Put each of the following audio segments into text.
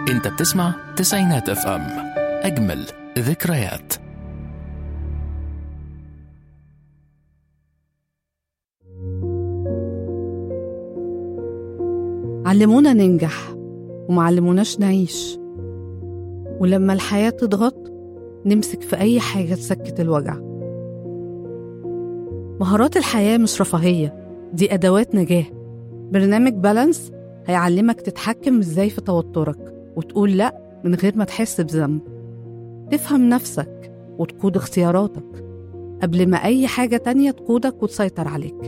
انت بتسمع تسعينات اف ام اجمل ذكريات علمونا ننجح ومعلموناش نعيش ولما الحياة تضغط نمسك في أي حاجة تسكت الوجع مهارات الحياة مش رفاهية دي أدوات نجاة برنامج بالانس هيعلمك تتحكم ازاي في توترك وتقول لأ من غير ما تحس بذنب تفهم نفسك وتقود اختياراتك قبل ما أي حاجة تانية تقودك وتسيطر عليك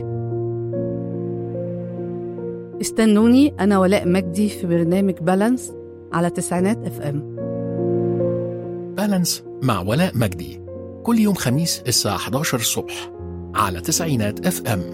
استنوني أنا ولاء مجدي في برنامج بالانس على تسعينات اف ام بالانس مع ولاء مجدي كل يوم خميس الساعة 11 الصبح على تسعينات اف ام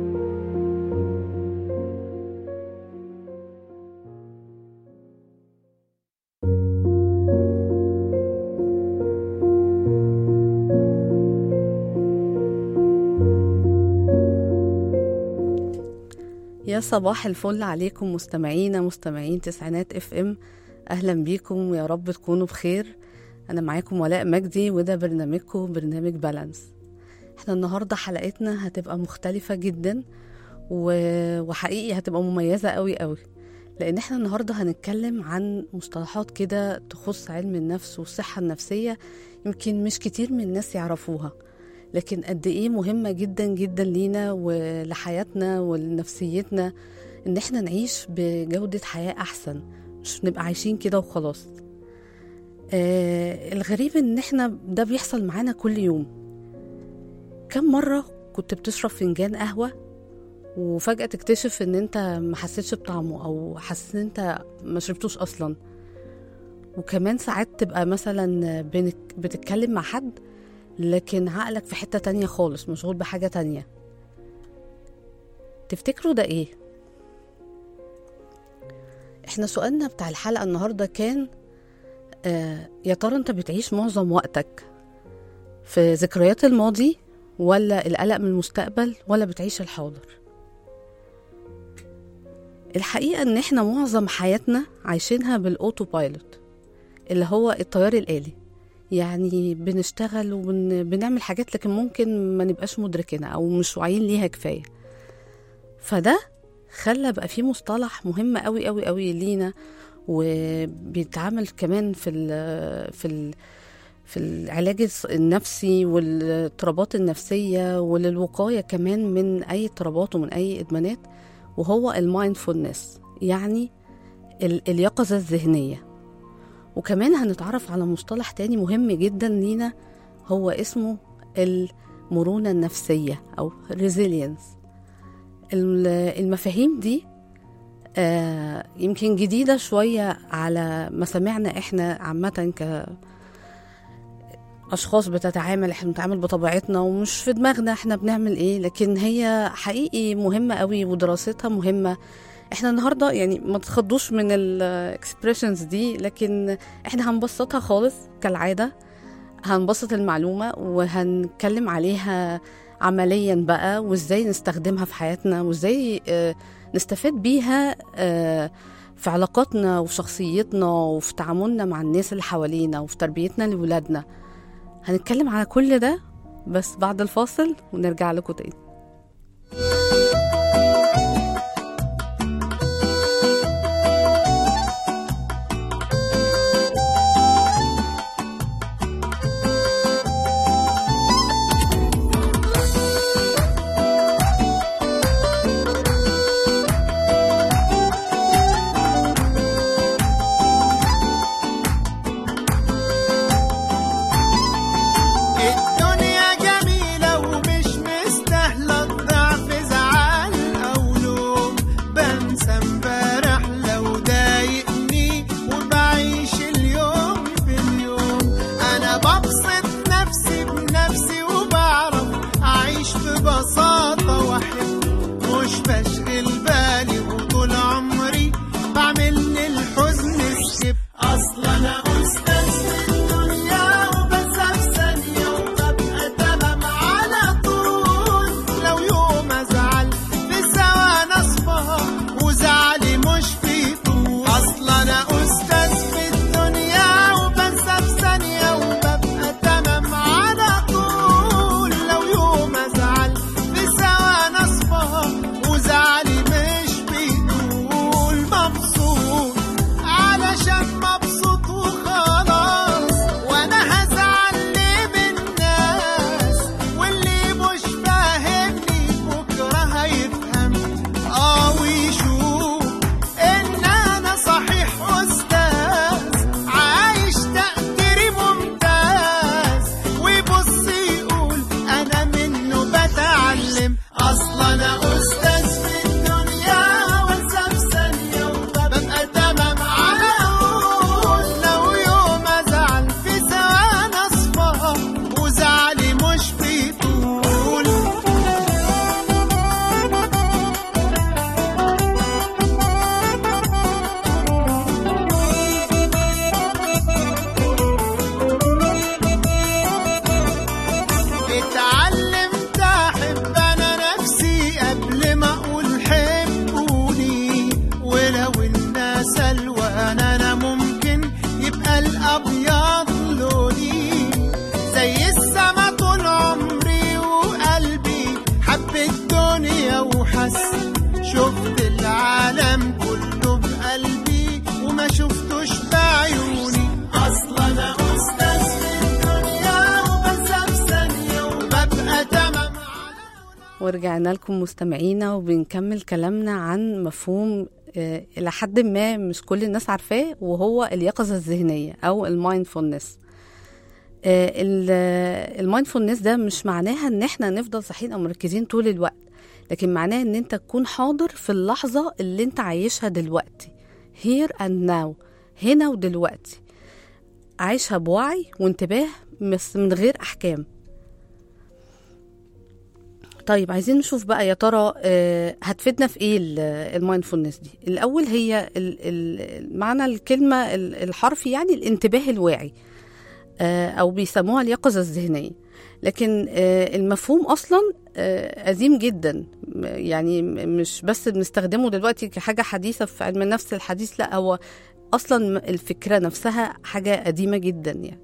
يا صباح الفل عليكم مستمعينا مستمعين تسعينات اف ام اهلا بيكم ويا رب تكونوا بخير انا معاكم ولاء مجدي وده برنامجكم برنامج بالانس احنا النهارده حلقتنا هتبقى مختلفة جدا و- وحقيقي هتبقى مميزة قوي قوي لان احنا النهارده هنتكلم عن مصطلحات كده تخص علم النفس والصحة النفسية يمكن مش كتير من الناس يعرفوها لكن قد ايه مهمة جدا جدا لينا ولحياتنا ولنفسيتنا ان احنا نعيش بجودة حياة احسن مش نبقى عايشين كده وخلاص آه الغريب ان احنا ده بيحصل معانا كل يوم كم مرة كنت بتشرب فنجان قهوة وفجأة تكتشف ان انت ما حسيتش بطعمه او حاسس ان انت ما شربتوش اصلا وكمان ساعات تبقى مثلا بنك- بتتكلم مع حد لكن عقلك في حتة تانية خالص مشغول بحاجة تانية تفتكروا ده ايه؟ احنا سؤالنا بتاع الحلقة النهاردة كان آه يا ترى انت بتعيش معظم وقتك في ذكريات الماضي ولا القلق من المستقبل ولا بتعيش الحاضر الحقيقة ان احنا معظم حياتنا عايشينها بالاوتو بايلوت اللي هو الطيار الآلي يعني بنشتغل وبنعمل حاجات لكن ممكن ما نبقاش مدركينها او مش واعيين ليها كفايه فده خلى بقى في مصطلح مهم قوي قوي قوي لينا وبيتعامل كمان في ال في ال في العلاج الص- النفسي والاضطرابات النفسيه وللوقايه كمان من اي اضطرابات ومن اي ادمانات وهو المايندفولنس يعني ال- اليقظه الذهنيه وكمان هنتعرف على مصطلح تاني مهم جدا لينا هو اسمه المرونة النفسية أو resilience ال- المفاهيم دي آه يمكن جديدة شوية على مسامعنا احنا عامة ك أشخاص بتتعامل احنا بنتعامل بطبيعتنا ومش في دماغنا احنا بنعمل ايه لكن هي حقيقي مهمة قوي ودراستها مهمة احنا النهارده يعني ما تخضوش من الاكسبريشنز دي لكن احنا هنبسطها خالص كالعاده هنبسط المعلومه وهنتكلم عليها عمليا بقى وازاي نستخدمها في حياتنا وازاي آه، نستفاد بيها آه، في علاقاتنا وشخصيتنا وفي تعاملنا مع الناس اللي حوالينا وفي تربيتنا لولادنا هنتكلم على كل ده بس بعد الفاصل ونرجع لكم تاني الدنيا جميلة ومش مستاهلة ورجعنا لكم مستمعينا وبنكمل كلامنا عن مفهوم آه، إلى حد ما مش كل الناس عارفاه وهو اليقظة الذهنية أو المايندفولنس المايندفولنس ده مش معناها ان احنا نفضل صاحيين او مركزين طول الوقت لكن معناه ان انت تكون حاضر في اللحظة اللي انت عايشها دلوقتي here and now هنا ودلوقتي عايشها بوعي وانتباه بس من غير احكام طيب عايزين نشوف بقى يا ترى آه، هتفيدنا في ايه المايندفولنس دي الاول هي ال- ال- معنى الكلمه ال- الحرفي يعني الانتباه الواعي آه، او بيسموها اليقظه الذهنيه لكن آه، المفهوم اصلا آه، قديم جدا م- يعني م- مش بس بنستخدمه دلوقتي كحاجه حديثه في علم النفس الحديث لا هو اصلا م- الفكره نفسها حاجه قديمه جدا يعني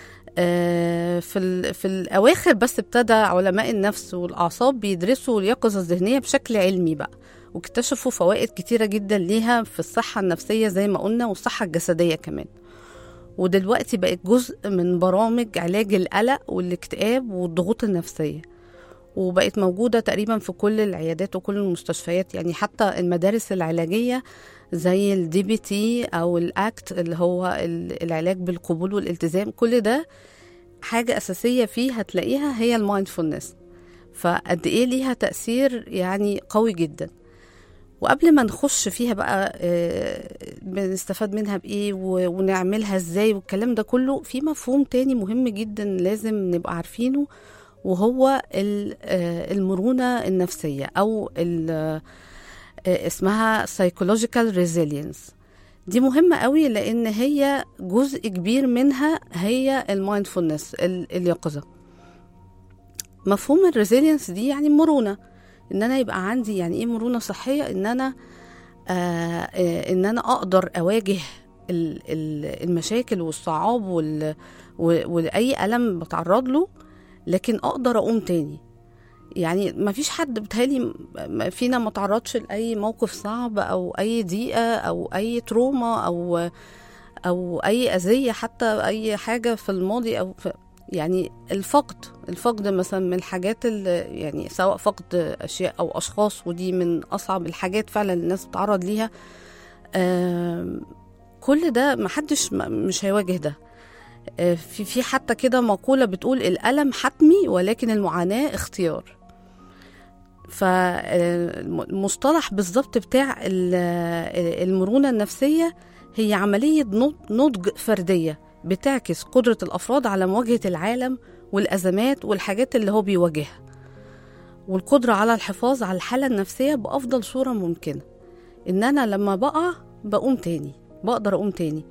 آه، في ال- في الاواخر بس ابتدى علماء النفس والاعصاب بيدرسوا اليقظه الذهنيه بشكل علمي بقى واكتشفوا فوائد كتيره جدا ليها في الصحه النفسيه زي ما قلنا والصحه الجسديه كمان ودلوقتي بقت جزء من برامج علاج القلق والاكتئاب والضغوط النفسيه وبقت موجودة تقريبا في كل العيادات وكل المستشفيات يعني حتى المدارس العلاجية زي الدي بي تي أو الأكت اللي هو ال- العلاج بالقبول والالتزام كل ده حاجة أساسية فيه هتلاقيها هي المايندفولنس فقد إيه ليها تأثير يعني قوي جدا وقبل ما نخش فيها بقى آه، بنستفاد منها بإيه و- ونعملها إزاي والكلام ده كله في مفهوم تاني مهم جدا لازم نبقى عارفينه وهو ال- آه، المرونة النفسية أو ال- آه، اسمها psychological resilience دي مهمة قوي لأن هي جزء كبير منها هي المايندفولنس اليقظة مفهوم الريزيلينس دي يعني مرونة ان انا يبقى عندي يعني ايه مرونة صحية ان انا آه آه، ان انا اقدر اواجه ال- ال- المشاكل والصعاب وال- و- واي الم بتعرض له لكن اقدر اقوم تاني يعني ما فيش حد بتهيألي م- فينا ما تعرضش لاي موقف صعب او اي ضيقه او اي تروما او او اي اذيه حتى اي حاجه في الماضي او في يعني الفقد الفقد مثلا من الحاجات اللي يعني سواء فقد اشياء او اشخاص ودي من اصعب الحاجات فعلا الناس بتتعرض ليها آم، كل ده محدش م- مش هيواجه ده آه، في في حتى كده مقولة بتقول الألم حتمي ولكن المعاناة اختيار فالمصطلح بالظبط بتاع ال- آه، المرونة النفسية هي عملية نض- نضج فردية بتعكس قدرة الأفراد على مواجهة العالم والأزمات والحاجات اللي هو بيواجهها والقدرة على الحفاظ على الحالة النفسية بأفضل صورة ممكنة إن أنا لما بقع بقوم تاني بقدر أقوم تاني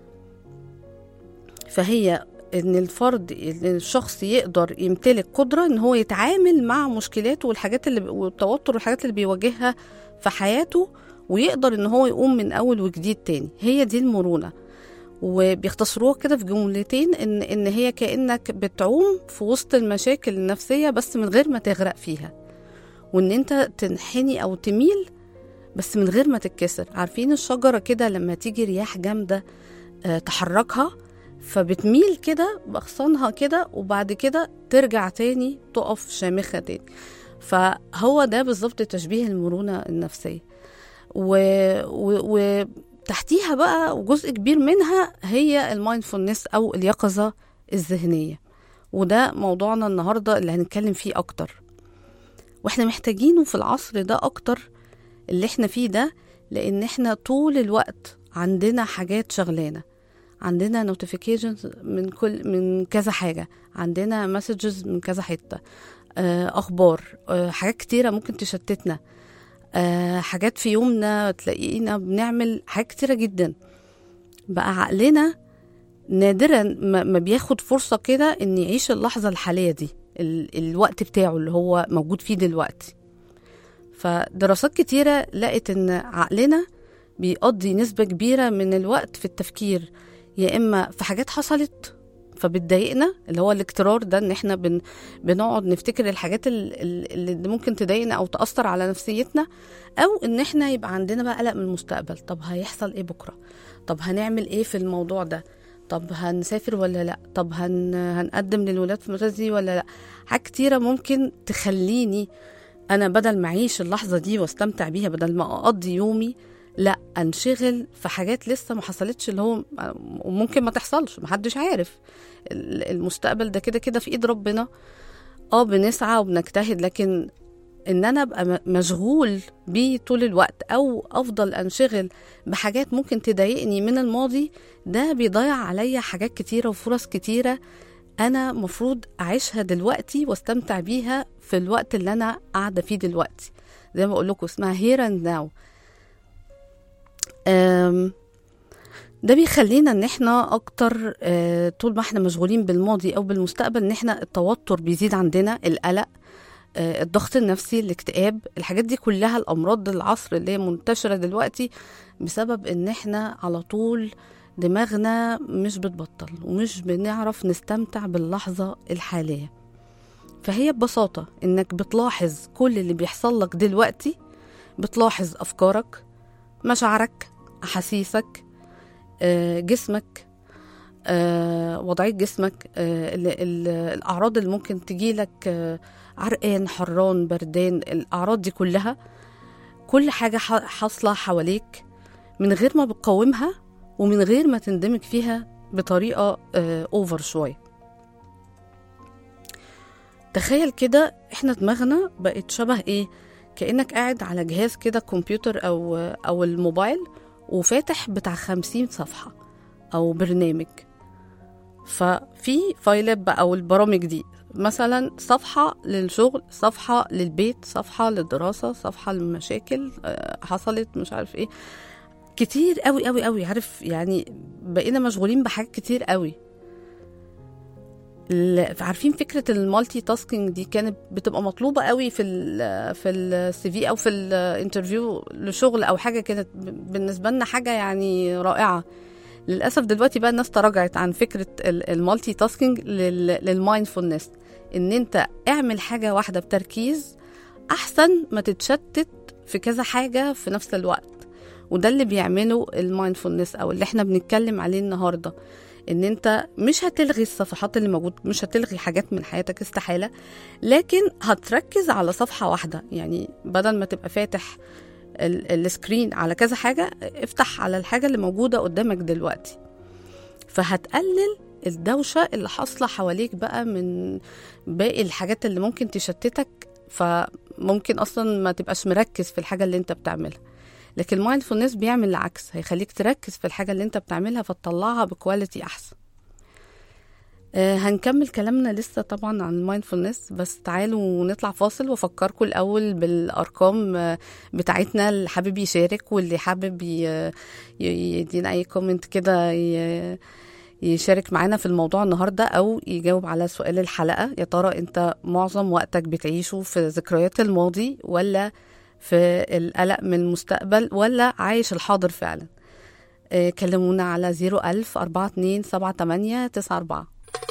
فهي ان الفرد ان الشخص يقدر يمتلك قدره ان هو يتعامل مع مشكلاته والحاجات اللي والتوتر والحاجات اللي بيواجهها في حياته ويقدر ان هو يقوم من اول وجديد تاني هي دي المرونه وبيختصروها كده في جملتين ان ان هي كانك بتعوم في وسط المشاكل النفسيه بس من غير ما تغرق فيها وان انت تنحني او تميل بس من غير ما تتكسر عارفين الشجره كده لما تيجي رياح جامده آه، تحركها فبتميل كده بأغصانها كده وبعد كده ترجع تاني تقف شامخة تاني فهو ده بالظبط تشبيه المرونة النفسية و... و... وتحتيها بقى وجزء كبير منها هي المايندفولنس أو اليقظة الذهنية وده موضوعنا النهاردة اللي هنتكلم فيه أكتر واحنا محتاجينه في العصر ده أكتر اللي احنا فيه ده لأن احنا طول الوقت عندنا حاجات شغلانة عندنا نوتيفيكيشنز من كل من كذا حاجه عندنا مسجز من كذا حته آه، اخبار آه، حاجات كتيره ممكن تشتتنا آه، حاجات في يومنا تلاقينا بنعمل حاجات كتيره جدا بقى عقلنا نادرا ما ما بياخد فرصه كده ان يعيش اللحظه الحاليه دي ال- الوقت بتاعه اللي هو موجود فيه دلوقتي فدراسات كتيره لقت ان عقلنا بيقضي نسبه كبيره من الوقت في التفكير يا اما في حاجات حصلت فبتضايقنا اللي هو الاكترار ده ان احنا بن بنقعد نفتكر الحاجات ال- ال- اللي ممكن تضايقنا او تاثر على نفسيتنا او ان احنا يبقى عندنا بقى قلق من المستقبل طب هيحصل ايه بكره طب هنعمل ايه في الموضوع ده طب هنسافر ولا لا طب هن... هنقدم للولاد في المدرسة دي ولا لا حاجات كتيرة ممكن تخليني انا بدل ما اعيش اللحظه دي واستمتع بيها بدل ما اقضي يومي لا انشغل في حاجات لسه ما حصلتش اللي هو وممكن ما تحصلش محدش عارف ال- المستقبل ده كده كده في ايد ربنا اه بنسعى وبنجتهد لكن ان انا ابقى م- مشغول بيه طول الوقت او افضل انشغل بحاجات ممكن تضايقني من الماضي ده بيضيع عليا حاجات كتيره وفرص كتيره انا مفروض اعيشها دلوقتي واستمتع بيها في الوقت اللي انا قاعده فيه دلوقتي زي ما اقول لكم اسمها هير اند ناو ده بيخلينا ان احنا اكتر آه، طول ما احنا مشغولين بالماضي او بالمستقبل ان احنا التوتر بيزيد عندنا القلق آه، الضغط النفسي الاكتئاب الحاجات دي كلها الامراض العصر اللي هي منتشره دلوقتي بسبب ان احنا على طول دماغنا مش بتبطل ومش بنعرف نستمتع باللحظه الحاليه فهي ببساطه انك بتلاحظ كل اللي بيحصل لك دلوقتي بتلاحظ افكارك مشاعرك احاسيسك آه، جسمك آه، وضعيه جسمك آه، ال- ال- الاعراض اللي ممكن تجيلك آه، عرقان حران بردان الاعراض دي كلها كل حاجه ح- حاصله حواليك من غير ما بتقاومها ومن غير ما تندمج فيها بطريقه اوفر شويه تخيل كده احنا دماغنا بقت شبه ايه كانك قاعد على جهاز كده كمبيوتر او او الموبايل وفاتح بتاع خمسين صفحه او برنامج ففي فايلات بقى او البرامج دي مثلا صفحة للشغل صفحة للبيت صفحة للدراسة صفحة للمشاكل آه، حصلت مش عارف ايه كتير قوي قوي قوي عارف يعني بقينا مشغولين بحاجات كتير قوي ال- عارفين فكره المالتي تاسكينج دي كانت بتبقى مطلوبه قوي في ال في السي في او في الانترفيو لشغل او حاجه كانت ب- بالنسبه لنا حاجه يعني رائعه للاسف دلوقتي بقى الناس تراجعت عن فكره المالتي تاسكينج للمايندفولنس ان انت اعمل حاجه واحده بتركيز احسن ما تتشتت في كذا حاجه في نفس الوقت وده اللي بيعمله المايندفولنس او اللي احنا بنتكلم عليه النهارده ان انت مش هتلغي الصفحات اللي موجود مش هتلغي حاجات من حياتك استحاله لكن هتركز على صفحه واحده يعني بدل ما تبقى فاتح ال- السكرين على كذا حاجه افتح على الحاجه اللي موجوده قدامك دلوقتي فهتقلل الدوشه اللي حاصله حواليك بقى من باقي الحاجات اللي ممكن تشتتك فممكن اصلا ما تبقاش مركز في الحاجه اللي انت بتعملها لكن المايندفولنس بيعمل العكس هيخليك تركز في الحاجه اللي انت بتعملها فتطلعها بكواليتي احسن آه هنكمل كلامنا لسه طبعا عن المايندفولنس بس تعالوا نطلع فاصل وافكركم الاول بالارقام آه، بتاعتنا اللي حابب يشارك واللي حابب ي- ي- يدينا اي كومنت كده ي- يشارك معانا في الموضوع النهارده او يجاوب على سؤال الحلقه يا ترى انت معظم وقتك بتعيشه في ذكريات الماضي ولا في القلق من المستقبل ولا عايش الحاضر فعلا آه، كلمونا على 01000 42 78 94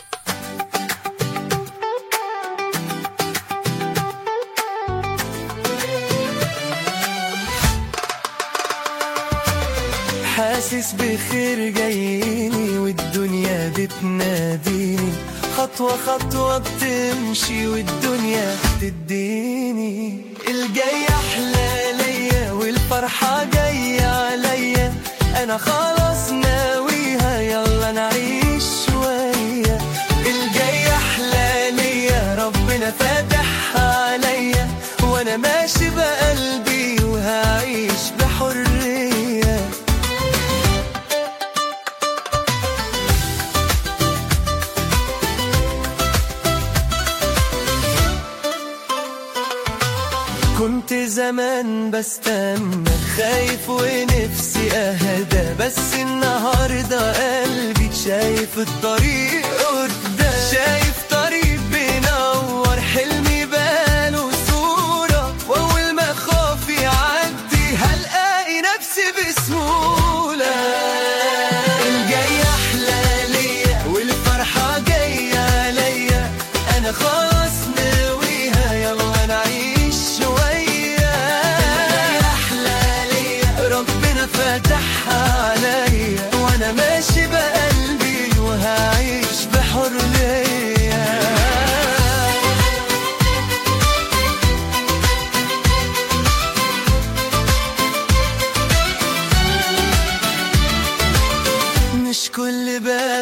حاسس بخير جايني والدنيا بتناديني خطوة خطوة بتمشي والدنيا بتديني الجاي أحلى ليا والفرحة جاية عليا أنا خلاص ناويها يلا نعيش شوية الجاي أحلى ليا ربنا فاتحها عليا وأنا ماشي بقلبي وهعيش بحرية كنت زمان بستنى خايف ونفسي اهدى بس النهارده قلبي شايف الطريق قدام شايف طريق بينور حلمي باله صورة واول ما خوفي يعدي هلاقي نفسي بسهولة الجاي احلى ليا والفرحة جاية عليا انا خلاص ناويها يلا نعيش شوية احلى ليا ربنا فتحها عليا وانا ماشي بقلبي وهعيش بحرية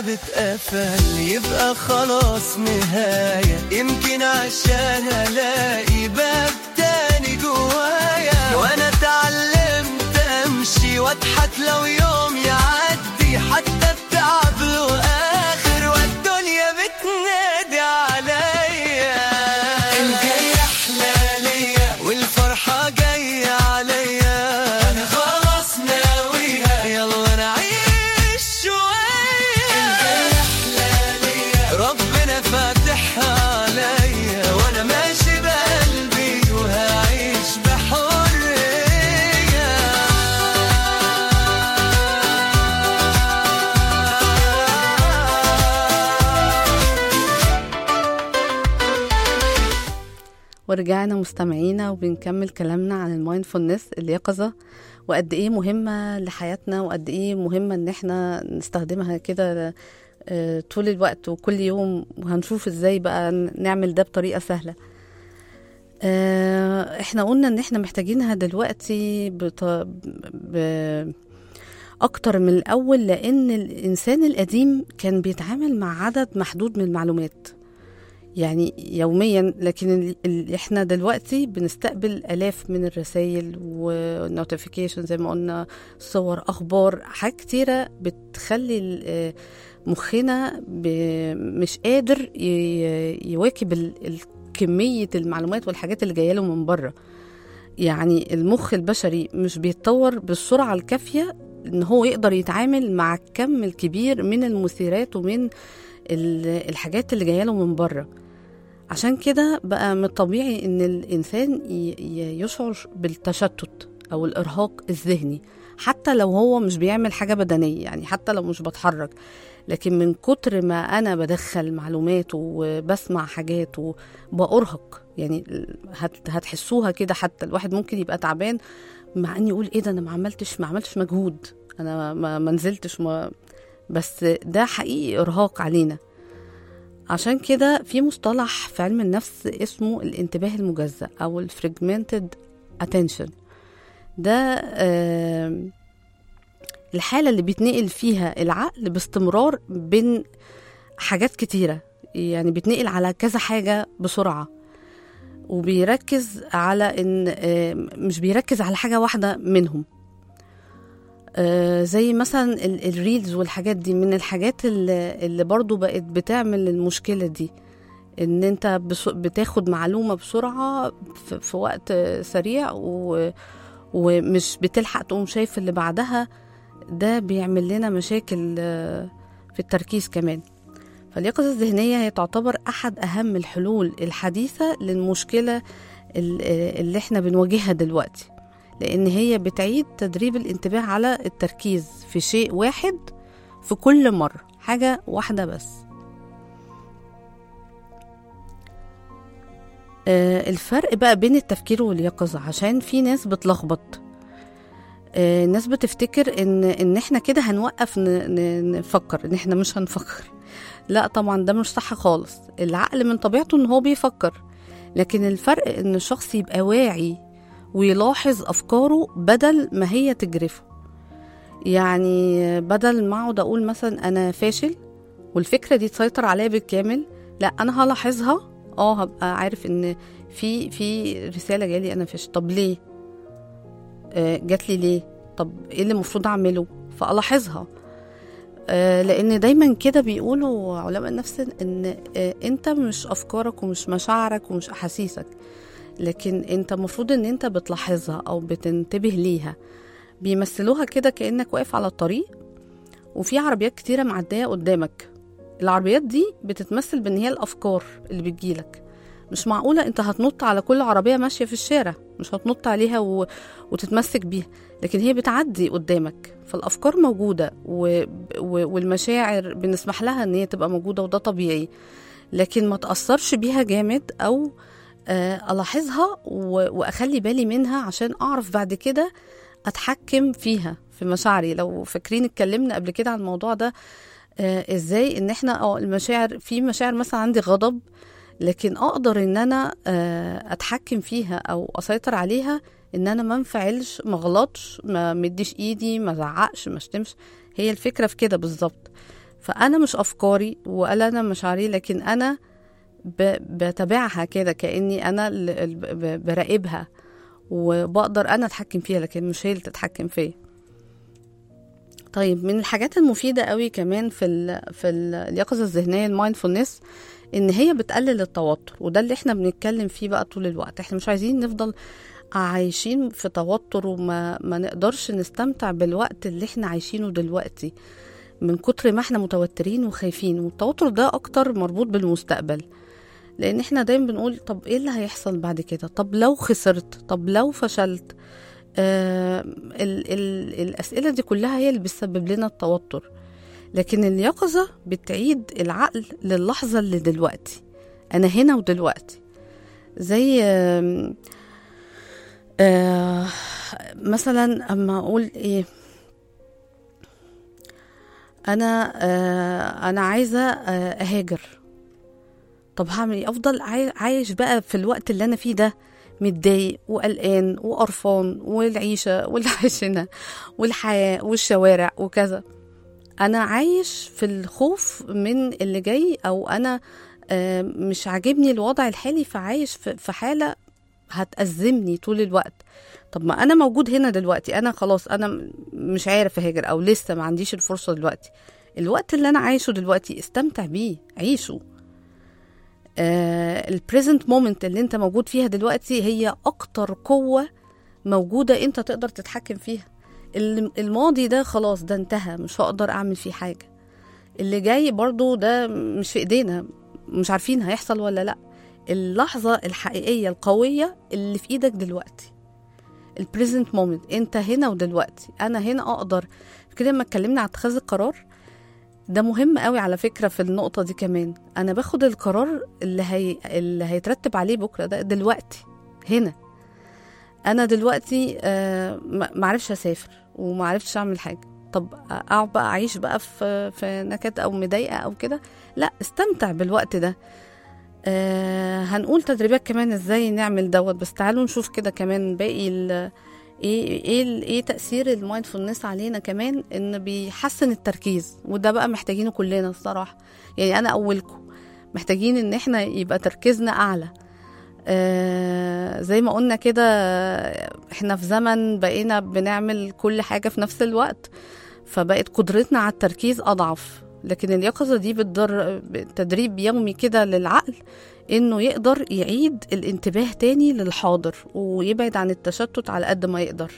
اتقفل يبقى خلاص نهاية يمكن عشان الاقي باب تاني جوايا وانا اتعلمت امشي واضحك لو يوم يعدي حتى التعب له اخر والدنيا بتنادي عليا الجاي احلى ليا والفرحة جاية عليا انا خلاص ناويها يلا نعيش شوية الجاي احلى ليا ربنا فاتحها عليا وانا ماشي بقلبي وهعيش بحرية ورجعنا مستمعينا وبنكمل كلامنا عن المايندفولنس اليقظة وقد ايه مهمة لحياتنا وقد ايه مهمة ان احنا نستخدمها كده آه، طول الوقت وكل يوم وهنشوف ازاي بقى نعمل ده بطريقة سهلة آه، احنا قلنا ان احنا محتاجينها دلوقتي بط... ب... اكتر من الاول لان الانسان القديم كان بيتعامل مع عدد محدود من المعلومات يعني يوميا لكن ال- ال- احنا دلوقتي بنستقبل الاف من الرسائل والنوتيفيكيشن زي ما قلنا صور اخبار حاجات كتيره بتخلي ال- آه، مخنا ب- مش قادر ي- يواكب ال- ال- كميه المعلومات والحاجات اللي جايه له من بره يعني المخ البشري مش بيتطور بالسرعه الكافيه ان هو يقدر يتعامل مع الكم الكبير من المثيرات ومن ال- الحاجات اللي جايه له من بره عشان كده بقى من الطبيعي ان الانسان ي- ي- يشعر بالتشتت او الارهاق الذهني حتى لو هو مش بيعمل حاجه بدنيه يعني حتى لو مش بتحرك لكن من كتر ما انا بدخل معلومات وبسمع حاجات وبأرهق يعني هت- هتحسوها كده حتى الواحد ممكن يبقى تعبان مع ان يقول ايه ده انا ما عملتش ما عملتش مجهود انا ما, ما نزلتش ما بس ده حقيقي ارهاق علينا عشان كده في مصطلح في علم النفس اسمه الانتباه المجزأ أو الفريجمنتد attention ده آم، الحالة اللي بيتنقل فيها العقل باستمرار بين حاجات كتيرة يعني بيتنقل على كذا حاجة بسرعة وبيركز على ان آم، مش بيركز على حاجة واحدة منهم آه، زي مثلا ال- الريلز والحاجات دي من الحاجات اللي, اللي برضو بقت بتعمل المشكلة دي ان انت بس- بتاخد معلومة بسرعة في, في وقت سريع و ومش بتلحق تقوم شايف اللي بعدها ده بيعمل لنا مشاكل آه، في التركيز كمان فاليقظة الذهنية هي تعتبر أحد أهم الحلول الحديثة للمشكلة ال- اللي احنا بنواجهها دلوقتي لأن هي بتعيد تدريب الانتباه على التركيز في شيء واحد في كل مرة حاجة واحدة بس آه، الفرق بقى بين التفكير واليقظة عشان في ناس بتلخبط آه، الناس بتفتكر ان ان احنا كده هنوقف ن- ن- نفكر ان احنا مش هنفكر لا طبعا ده مش صح خالص العقل من طبيعته ان هو بيفكر لكن الفرق ان الشخص يبقى واعي ويلاحظ افكاره بدل ما هي تجرفه يعني بدل ما اقعد اقول مثلا انا فاشل والفكره دي تسيطر عليا بالكامل لا انا هلاحظها اه هبقى عارف ان في في رساله جالي انا فاشل طب ليه آه جات لي ليه طب ايه اللي المفروض اعمله فالاحظها آه لان دايما كده بيقولوا علماء النفس ان آه انت مش افكارك ومش مشاعرك ومش احاسيسك لكن انت المفروض ان انت بتلاحظها او بتنتبه ليها بيمثلوها كده كانك واقف على الطريق وفي عربيات كتيره معديه قدامك العربيات دي بتتمثل بان هي الافكار اللي بتجيلك مش معقوله انت هتنط على كل عربيه ماشيه في الشارع مش هتنط عليها و... وتتمسك بيها لكن هي بتعدي قدامك فالافكار موجوده و... و... والمشاعر بنسمح لها ان هي تبقى موجوده وده طبيعي لكن ما تاثرش بيها جامد او آه، الاحظها و... واخلي بالي منها عشان اعرف بعد كده اتحكم فيها في مشاعري لو فاكرين اتكلمنا قبل كده عن الموضوع ده آه ازاي ان احنا اه المشاعر في مشاعر مثلا عندي غضب لكن اقدر ان انا آه اتحكم فيها او اسيطر عليها ان انا ما انفعلش ما غلطش ما مديش ايدي ما زعقش ما شتمش هي الفكره في كده بالظبط فانا مش افكاري ولا انا مشاعري لكن انا ب- بتابعها كده كاني انا اللي ال- ب- براقبها وبقدر انا اتحكم فيها لكن مش هي اللي تتحكم فيا طيب من الحاجات المفيده قوي كمان في ال في ال- اليقظه الذهنيه المايندفولنس ان هي بتقلل التوتر وده اللي احنا بنتكلم فيه بقى طول الوقت احنا مش عايزين نفضل عايشين في توتر وما ما نقدرش نستمتع بالوقت اللي احنا عايشينه دلوقتي من كتر ما احنا متوترين وخايفين والتوتر ده اكتر مربوط بالمستقبل لان احنا دايما بنقول طب ايه اللي هيحصل بعد كده طب لو خسرت طب لو فشلت آه ال ال الاسئله دي كلها هي اللي بتسبب لنا التوتر لكن اليقظه بتعيد العقل للحظه اللي دلوقتي انا هنا ودلوقتي زي آم، آه مثلا اما اقول ايه انا آه انا عايزه آه اهاجر طب هعمل ايه افضل عاي- عايش بقى في الوقت اللي انا فيه ده متضايق وقلقان وقرفان والعيشه واللي عايشينها والحياه والشوارع وكذا انا عايش في الخوف من اللي جاي او انا آه، مش عاجبني الوضع الحالي فعايش في في حاله هتأزمني طول الوقت طب ما انا موجود هنا دلوقتي انا خلاص انا م- مش عارف اهاجر او لسه ما عنديش الفرصه دلوقتي الوقت اللي انا عايشه دلوقتي استمتع بيه عيشه البريزنت مومنت اللي انت موجود فيها دلوقتي هي اكتر قوه موجوده انت تقدر تتحكم فيها الم- الماضي ده خلاص ده انتهى مش هقدر اعمل فيه حاجه اللي جاي برضو ده مش في ايدينا مش عارفين هيحصل ولا لا اللحظه الحقيقيه القويه اللي في ايدك دلوقتي البريزنت مومنت انت هنا ودلوقتي انا هنا اقدر كده لما اتكلمنا عن اتخاذ القرار ده مهم قوي على فكره في النقطه دي كمان انا باخد القرار اللي هي اللي هيترتب عليه بكره ده دلوقتي هنا انا دلوقتي آه ما ما عرفش اسافر وما عرفتش اعمل حاجه طب اقعد بقى اعيش بقى في في نكد او مضايقه او كده لا استمتع بالوقت ده آه هنقول تدريبات كمان ازاي نعمل دوت بس تعالوا نشوف كده كمان باقي ال ايه ايه ال- ايه تاثير المايندفولنس علينا كمان ان بيحسن التركيز وده بقى محتاجينه كلنا الصراحه يعني انا اولكم محتاجين ان احنا يبقى تركيزنا اعلى آه زي ما قلنا كده احنا في زمن بقينا بنعمل كل حاجه في نفس الوقت فبقت قدرتنا على التركيز اضعف لكن اليقظه دي بتدر تدريب يومي كده للعقل انه يقدر يعيد الانتباه تاني للحاضر ويبعد عن التشتت على قد ما يقدر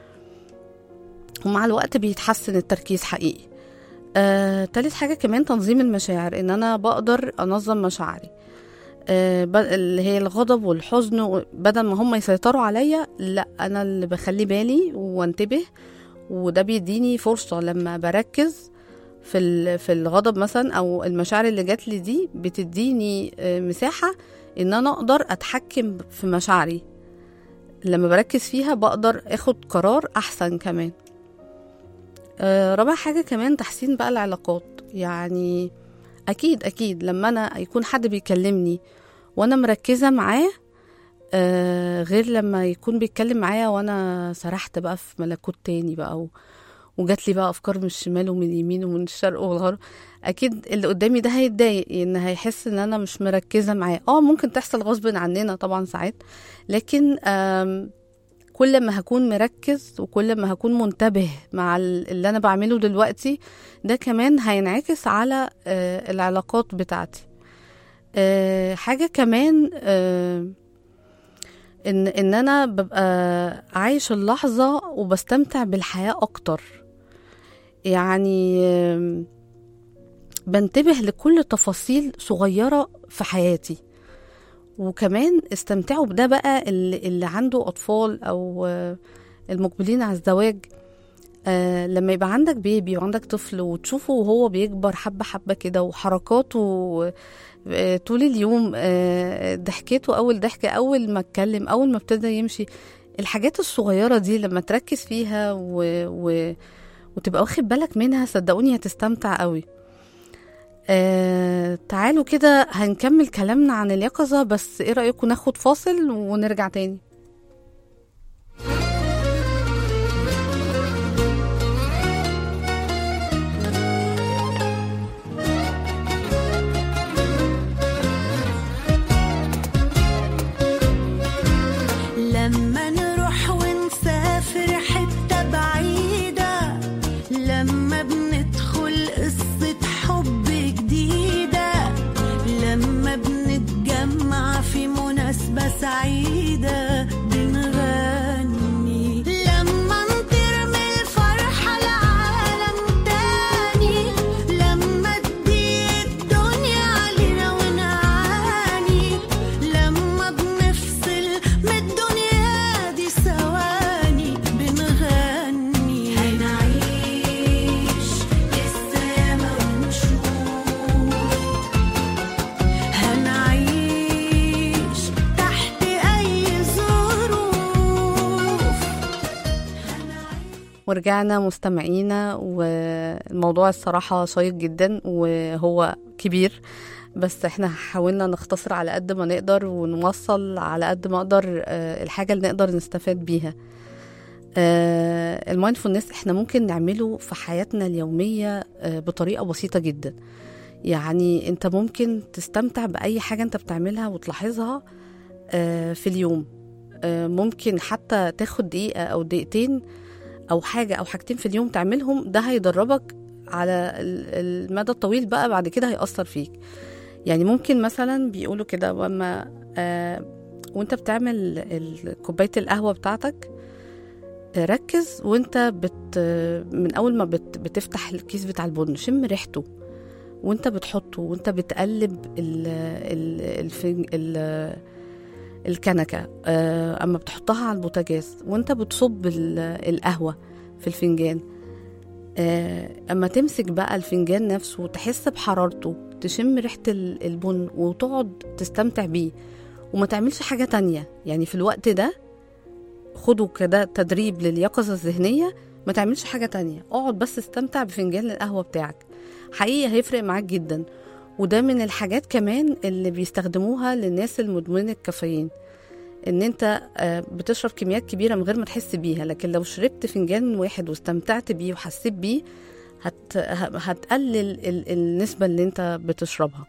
ومع الوقت بيتحسن التركيز حقيقي آه، تالت حاجة كمان تنظيم المشاعر ان انا بقدر انظم مشاعري آه، ب- اللي هي الغضب والحزن و- بدل ما هم يسيطروا عليا لا انا اللي بخلي بالي وانتبه وده بيديني فرصة لما بركز في ال- في الغضب مثلا او المشاعر اللي جات لي دي بتديني آه، مساحة ان انا اقدر اتحكم في مشاعري لما بركز فيها بقدر اخد قرار احسن كمان آه، رابع حاجة كمان تحسين بقى العلاقات يعني أكيد أكيد لما أنا يكون حد بيكلمني وأنا مركزة معاه آه غير لما يكون بيتكلم معايا وأنا سرحت بقى في ملكوت تاني بقى و... وجات لي بقى أفكار من الشمال ومن اليمين ومن الشرق والغرب أكيد اللي قدامي ده هيتضايق إن هيحس إن أنا مش مركزة معاه اه ممكن تحصل غصب عننا طبعا ساعات لكن آم كل ما هكون مركز وكل ما هكون منتبه مع ال- اللي انا بعمله دلوقتي ده كمان هينعكس على آه، العلاقات بتاعتي آه، حاجة كمان آه، ان ان انا ببقى عايش اللحظة وبستمتع بالحياة اكتر يعني آم، بنتبه لكل تفاصيل صغيرة في حياتي وكمان استمتعوا بده بقى اللي, اللي عنده أطفال أو آه، المقبلين على الزواج آه لما يبقى عندك بيبي وعندك طفل وتشوفه وهو بيكبر حبة حبة كده وحركاته آه طول اليوم آه ضحكته أول ضحكة أول ما اتكلم أول ما ابتدى يمشي الحاجات الصغيرة دي لما تركز فيها و... و... وتبقى واخد بالك منها صدقوني هتستمتع قوي آه تعالوا كده هنكمل كلامنا عن اليقظة بس ايه رأيكم ناخد فاصل ونرجع تاني ورجعنا مستمعينا والموضوع الصراحة شيق جدا وهو كبير بس احنا حاولنا نختصر على قد ما نقدر ونوصل على قد ما نقدر آه، الحاجة اللي نقدر نستفاد بيها المايندفولنس احنا ممكن نعمله في حياتنا اليومية آه، بطريقة بسيطة جدا يعني انت ممكن تستمتع بأي حاجة انت بتعملها وتلاحظها آه، في اليوم آه، ممكن حتى تاخد دقيقة أو دقيقتين أو حاجة أو حاجتين في اليوم تعملهم ده هيدربك على ال- المدى الطويل بقى بعد كده هيأثر فيك يعني ممكن مثلا بيقولوا كده وما آه وانت بتعمل ال- كوباية القهوة بتاعتك آه، ركز وانت بت من اول ما بت بتفتح الكيس بتاع البن شم ريحته وانت بتحطه وانت بتقلب ال ال الفن ال الكنكه آه، اما بتحطها على البوتاجاز وانت بتصب ال- القهوه في الفنجان آه، اما تمسك بقى الفنجان نفسه وتحس بحرارته تشم ريحه ال- البن وتقعد تستمتع بيه وما تعملش حاجه تانية يعني في الوقت ده خدوا كده تدريب لليقظة الذهنية ما تعملش حاجة تانية اقعد بس استمتع بفنجان القهوة بتاعك حقيقي هيفرق معاك جدا وده من الحاجات كمان اللي بيستخدموها للناس المدمنة الكافيين ان انت آه، بتشرب كميات كبيرة من غير ما تحس بيها لكن لو شربت فنجان واحد واستمتعت بيه وحسيت بيه هت... ه- هتقلل ال... النسبة اللي انت بتشربها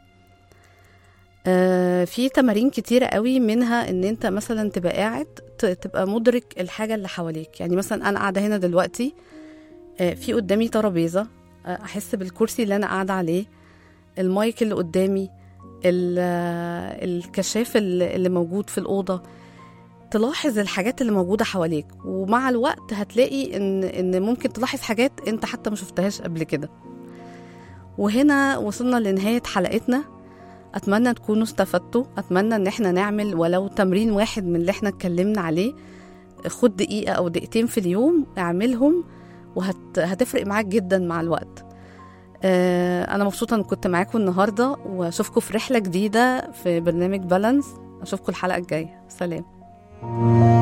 آه، في تمارين كتيرة قوي منها ان انت مثلا تبقى قاعد ت- تبقى مدرك الحاجة اللي حواليك يعني مثلا انا قاعدة هنا دلوقتي آه، في قدامي ترابيزة آه، احس بالكرسي اللي انا قاعدة عليه المايك اللي قدامي ال- آه، الكشاف اللي اللي موجود في الأوضة تلاحظ الحاجات اللي موجودة حواليك ومع الوقت هتلاقي ان ان ممكن تلاحظ حاجات انت حتى ما شفتهاش قبل كده وهنا وصلنا لنهاية حلقتنا اتمنى تكونوا استفدتوا اتمنى ان احنا نعمل ولو تمرين واحد من اللي احنا اتكلمنا عليه خد دقيقة او دقيقتين في اليوم اعملهم وهتفرق معاك جدا مع الوقت آه، انا مبسوطة ان كنت معاكم النهاردة واشوفكم في رحلة جديدة في برنامج بالانس اشوفكم الحلقة الجاية سلام